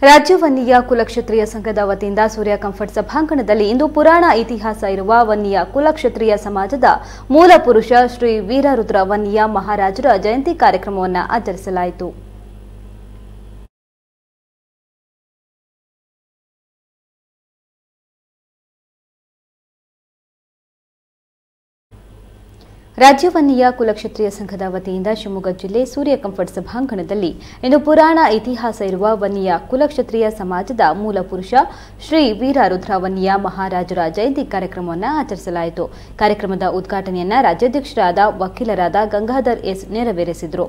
ರಾಜ್ಯ ವನ್ನಿಯ ಕುಲಕ್ಷತ್ರಿಯ ಸಂಘದ ವತಿಯಿಂದ ಸೂರ್ಯ ಕಂಫರ್ಟ್ ಸಭಾಂಗಣದಲ್ಲಿ ಇಂದು ಪುರಾಣ ಇತಿಹಾಸ ಇರುವ ವನ್ನಿಯ ಕುಲಕ್ಷತ್ರಿಯ ಸಮಾಜದ ಮೂಲ ಪುರುಷ ಶ್ರೀ ವೀರರುದ್ರ ವನ್ನಿಯ ಮಹಾರಾಜರ ಜಯಂತಿ ಕಾರ್ಯಕ್ರಮವನ್ನು ಆಚರಿಸಲಾಯಿತು ರಾಜ್ಯ ವನ್ನಿಯ ಕುಲಕ್ಷತ್ರಿಯ ಸಂಘದ ವತಿಯಿಂದ ಶಿವಮೊಗ್ಗ ಜಿಲ್ಲೆ ಸೂರ್ಯ ಕಂಫರ್ಟ್ ಸಭಾಂಗಣದಲ್ಲಿ ಇಂದು ಪುರಾಣ ಇತಿಹಾಸ ಇರುವ ವನ್ನಿಯ ಕುಲಕ್ಷತ್ರಿಯ ಸಮಾಜದ ಮೂಲ ಪುರುಷ ಶ್ರೀ ವೀರರುದ್ರ ವನ್ನಿಯ ಮಹಾರಾಜರ ಜಯಂತಿ ಕಾರ್ಯಕ್ರಮವನ್ನು ಆಚರಿಸಲಾಯಿತು ಕಾರ್ಯಕ್ರಮದ ಉದ್ಘಾಟನೆಯನ್ನ ರಾಜ್ಯಾಧ್ಯಕ್ಷರಾದ ವಕೀಲರಾದ ಗಂಗಾಧರ್ ಎಸ್ ನೆರವೇರಿಸಿದರು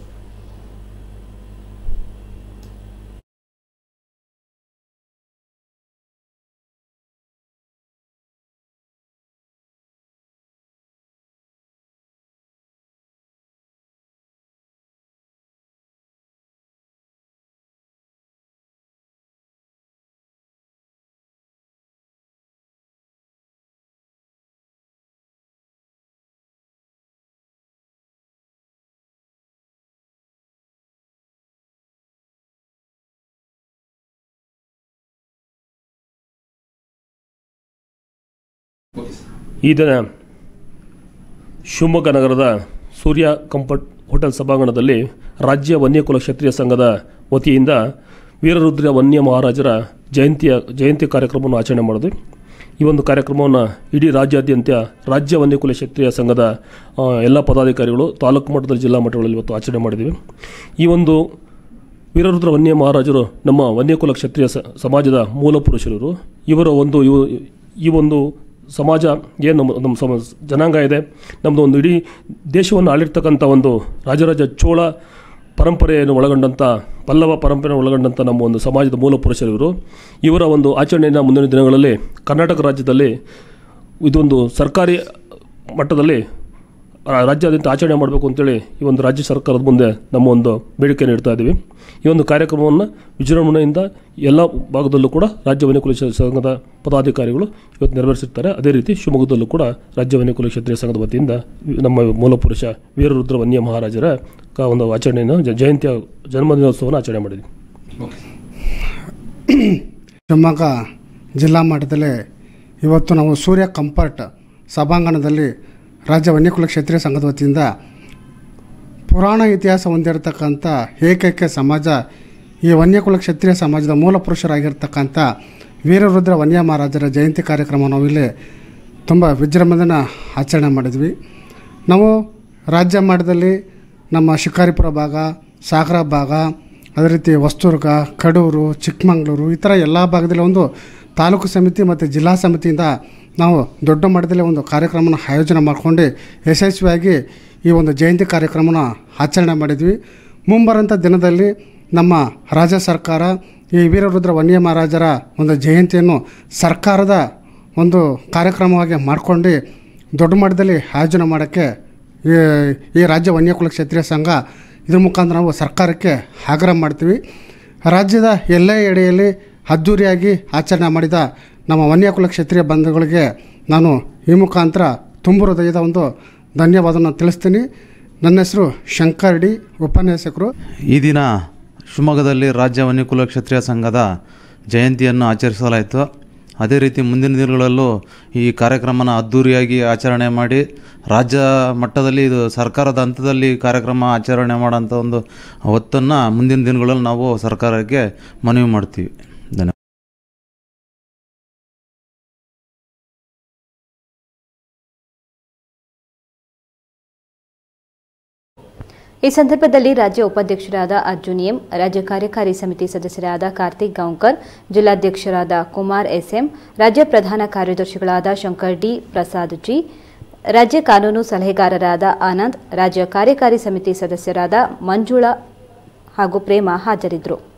ಈ ದಿನ ಶಿವಮೊಗ್ಗ ನಗರದ ಸೂರ್ಯ ಕಂಫರ್ಟ್ ಹೋಟೆಲ್ ಸಭಾಂಗಣದಲ್ಲಿ ರಾಜ್ಯ ವನ್ಯಕುಲ ಕ್ಷತ್ರಿಯ ಸಂಘದ ವತಿಯಿಂದ ವೀರರುದ್ರ ವನ್ಯ ಮಹಾರಾಜರ ಜಯಂತಿಯ ಜಯಂತಿ ಕಾರ್ಯಕ್ರಮವನ್ನು ಆಚರಣೆ ಮಾಡಿದ್ವಿ ಈ ಒಂದು ಕಾರ್ಯಕ್ರಮವನ್ನು ಇಡೀ ರಾಜ್ಯಾದ್ಯಂತ ರಾಜ್ಯ ವನ್ಯಕುಲ ಕ್ಷತ್ರಿಯ ಸಂಘದ ಆ, ಎಲ್ಲ ಪದಾಧಿಕಾರಿಗಳು ತಾಲೂಕು ಮಟ್ಟದಲ್ಲಿ ಜಿಲ್ಲಾ ಮಟ್ಟಗಳಲ್ಲಿ ಇವತ್ತು ಆಚರಣೆ ಮಾಡಿದ್ದೀವಿ ಈ ಒಂದು ವೀರರುದ್ರ ವನ್ಯ ಮಹಾರಾಜರು ನಮ್ಮ ವನ್ಯಕುಲ ಕ್ಷತ್ರಿಯ ಸ- ಸಮಾಜದ ಮೂಲ ಪುರುಷರು ಇವರ ಒಂದು ಇವು- ಈ ಒಂದು ಸಮಾಜ ಏನು ನಮ್ಮ ನಮ್ಮ ಸಮ ಜನಾಂಗ ಇದೆ ನಮ್ಮದು ಒಂದು ಇಡೀ ದೇಶವನ್ನು ಆಳಿರ್ತಕ್ಕಂಥ ಒಂದು ರಾಜರಾಜ ಚೋಳ ಪರಂಪರೆಯನ್ನು ಒಳಗೊಂಡಂಥ ಪಲ್ಲವ ಪರಂಪರೆಯನ್ನು ಒಳಗೊಂಡಂಥ ನಮ್ಮ ಒಂದು ಸಮಾಜದ ಮೂಲ ಪುರುಷರು ಇವರು ಇವರ ಒಂದು ಆಚರಣೆಯನ್ನು ಮುಂದಿನ ದಿನಗಳಲ್ಲಿ ಕರ್ನಾಟಕ ರಾಜ್ಯದಲ್ಲಿ ಇದೊಂದು ಸರ್ಕಾರಿ ಮಟ್ಟದಲ್ಲಿ ರಾ- ರಾಜ್ಯಾದ್ಯಂತ ಆಚರಣೆ ಮಾಡಬೇಕು ಅಂತೇಳಿ ಈ ಒಂದು ರಾಜ್ಯ ಸರ್ಕಾರದ ಮುಂದೆ ನಮ್ಮ ಒಂದು ಬೇಡಿಕೆಯನ್ನು ಇಡ್ತಾ ಇದ್ದೀವಿ ಈ ಒಂದು ಕಾರ್ಯಕ್ರಮವನ್ನು ವಿಜೃಂಭಣೆಯಿಂದ ಎಲ್ಲ ಭಾಗದಲ್ಲೂ ಕೂಡ ರಾಜ್ಯ ವನ್ಯಕುಲ ಕ್ಷ- ಸಂಘದ ಪದಾಧಿಕಾರಿಗಳು ಇವತ್ತು ನೆರವೇರಿಸಿರ್ತಾರೆ ಅದೇ ರೀತಿ ಶಿವಮೊಗ್ಗದಲ್ಲೂ ಕೂಡ ರಾಜ್ಯ ವನ್ಯಕುಲ ಕ್ಷತ್ರಿಯ ಸಂಘದ ವತಿಯಿಂದ ನಮ್ಮ ಮೂಲ ಪುರುಷ ವೀರರುದ್ರ ವನ್ಯ ಮಹಾರಾಜರ ಕ- ಒಂದು ಆಚರಣೆಯನ್ನು ಜ- ಜಯಂತಿಯ ಜನ್ಮದಿನೋತ್ಸವವನ್ನು ಆಚರಣೆ ಮಾಡಿದ್ವಿ ಶಿವಮೊಗ್ಗ ಜಿಲ್ಲಾ ಮಟ್ಟದಲ್ಲಿ ಇವತ್ತು ನಾವು ಸೂರ್ಯ ಕಂಫರ್ಟ್ ಸಭಾಂಗಣದಲ್ಲಿ ರಾಜ್ಯ ವನ್ಯಕುಲ ಕ್ಷತ್ರಿಯ ಸಂಘದ ವತಿಯಿಂದ ಪುರಾಣ ಇತಿಹಾಸ ಹೊಂದಿರತಕ್ಕಂಥ ಏಕೈಕ ಸಮಾಜ ಈ ವನ್ಯಕುಲ ಕ್ಷತ್ರಿಯ ಸಮಾಜದ ಮೂಲ ಪುರುಷರಾಗಿರ್ತಕ್ಕಂಥ ವೀರರುದ್ರ ವನ್ಯ ಮಹಾರಾಜರ ಜಯಂತಿ ಕಾರ್ಯಕ್ರಮ ನಾವಿಲ್ಲಿ ತುಂಬ ವಿಜೃಂಭಣೆನ ಆಚರಣೆ ಮಾಡಿದ್ವಿ ನಾವು ರಾಜ್ಯ ಮಟ್ಟದಲ್ಲಿ ನಮ್ಮ ಶಿಕಾರಿಪುರ ಭಾಗ ಸಾಗರ ಭಾಗ ಅದೇ ರೀತಿ ಹೊಸ್ತುರ್ಗ ಕಡೂರು ಚಿಕ್ಕಮಗಳೂರು ಈ ಥರ ಎಲ್ಲ ಭಾಗದಲ್ಲಿ ಒಂದು ತಾಲೂಕು ಸಮಿತಿ ಮತ್ತು ಜಿಲ್ಲಾ ಸಮಿತಿಯಿಂದ ನಾವು ದೊಡ್ಡ ಮಟ್ಟದಲ್ಲಿ ಒಂದು ಕಾರ್ಯಕ್ರಮನ ಆಯೋಜನೆ ಮಾಡ್ಕೊಂಡು ಯಶಸ್ವಿಯಾಗಿ ಈ ಒಂದು ಜಯಂತಿ ಕಾರ್ಯಕ್ರಮನ ಆಚರಣೆ ಮಾಡಿದ್ವಿ ಮುಂಬರೋಂಥ ದಿನದಲ್ಲಿ ನಮ್ಮ ರಾಜ್ಯ ಸರ್ಕಾರ ಈ ವೀರರುದ್ರ ವನ್ಯ ಮಹಾರಾಜರ ಒಂದು ಜಯಂತಿಯನ್ನು ಸರ್ಕಾರದ ಒಂದು ಕಾರ್ಯಕ್ರಮವಾಗಿ ಮಾಡ್ಕೊಂಡು ದೊಡ್ಡ ಮಟ್ಟದಲ್ಲಿ ಆಯೋಜನೆ ಮಾಡೋಕ್ಕೆ ಈ ಈ ರಾಜ್ಯ ವನ್ಯಕುಲ ಕ್ಷತ್ರಿಯ ಸಂಘ ಇದ್ರ ಮುಖಾಂತರ ನಾವು ಸರ್ಕಾರಕ್ಕೆ ಆಗ್ರಹ ಮಾಡ್ತೀವಿ ರಾಜ್ಯದ ಎಲ್ಲ ಎಡೆಯಲ್ಲಿ ಅದ್ಧೂರಿಯಾಗಿ ಆಚರಣೆ ಮಾಡಿದ ನಮ್ಮ ವನ್ಯಕುಲ ಕ್ಷತ್ರಿಯ ಬಂಧುಗಳಿಗೆ ನಾನು ಈ ಮುಖಾಂತರ ತುಂಬು ಹೃದಯದ ಒಂದು ಧನ್ಯವಾದವನ್ನು ತಿಳಿಸ್ತೀನಿ ನನ್ನ ಹೆಸರು ಶಂಕರ್ ಡಿ ಉಪನ್ಯಾಸಕರು ಈ ದಿನ ಶಿವಮೊಗ್ಗದಲ್ಲಿ ರಾಜ್ಯ ವನ್ಯಕುಲ ಕ್ಷತ್ರಿಯ ಸಂಘದ ಜಯಂತಿಯನ್ನು ಆಚರಿಸಲಾಯಿತು ಅದೇ ರೀತಿ ಮುಂದಿನ ದಿನಗಳಲ್ಲೂ ಈ ಕಾರ್ಯಕ್ರಮನ ಅದ್ಧೂರಿಯಾಗಿ ಆಚರಣೆ ಮಾಡಿ ರಾಜ್ಯ ಮಟ್ಟದಲ್ಲಿ ಇದು ಸರ್ಕಾರದ ಹಂತದಲ್ಲಿ ಕಾರ್ಯಕ್ರಮ ಆಚರಣೆ ಮಾಡೋಂಥ ಒಂದು ಒತ್ತನ್ನು ಮುಂದಿನ ದಿನಗಳಲ್ಲಿ ನಾವು ಸರ್ಕಾರಕ್ಕೆ ಮನವಿ ಮಾಡ್ತೀವಿ ಧನ್ಯವಾದ ಈ ಸಂದರ್ಭದಲ್ಲಿ ರಾಜ್ಯ ಉಪಾಧ್ಯಕ್ಷರಾದ ಅರ್ಜುನ್ ಎಂ ರಾಜ್ಯ ಕಾರ್ಯಕಾರಿ ಸಮಿತಿ ಸದಸ್ಯರಾದ ಕಾರ್ತಿಕ್ ಗೌಂಕರ್ ಜಿಲ್ಲಾಧ್ಯಕ್ಷರಾದ ಕುಮಾರ್ ಎಸ್ಎಂ ರಾಜ್ಯ ಪ್ರಧಾನ ಕಾರ್ಯದರ್ಶಿಗಳಾದ ಶಂಕರ್ ಡಿ ಪ್ರಸಾದ್ ಜಿ ರಾಜ್ಯ ಕಾನೂನು ಸಲಹೆಗಾರರಾದ ಆನಂದ್ ರಾಜ್ಯ ಕಾರ್ಯಕಾರಿ ಸಮಿತಿ ಸದಸ್ಯರಾದ ಮಂಜುಳಾ ಹಾಗೂ ಪ್ರೇಮ ಹಾಜರಿದ್ದರು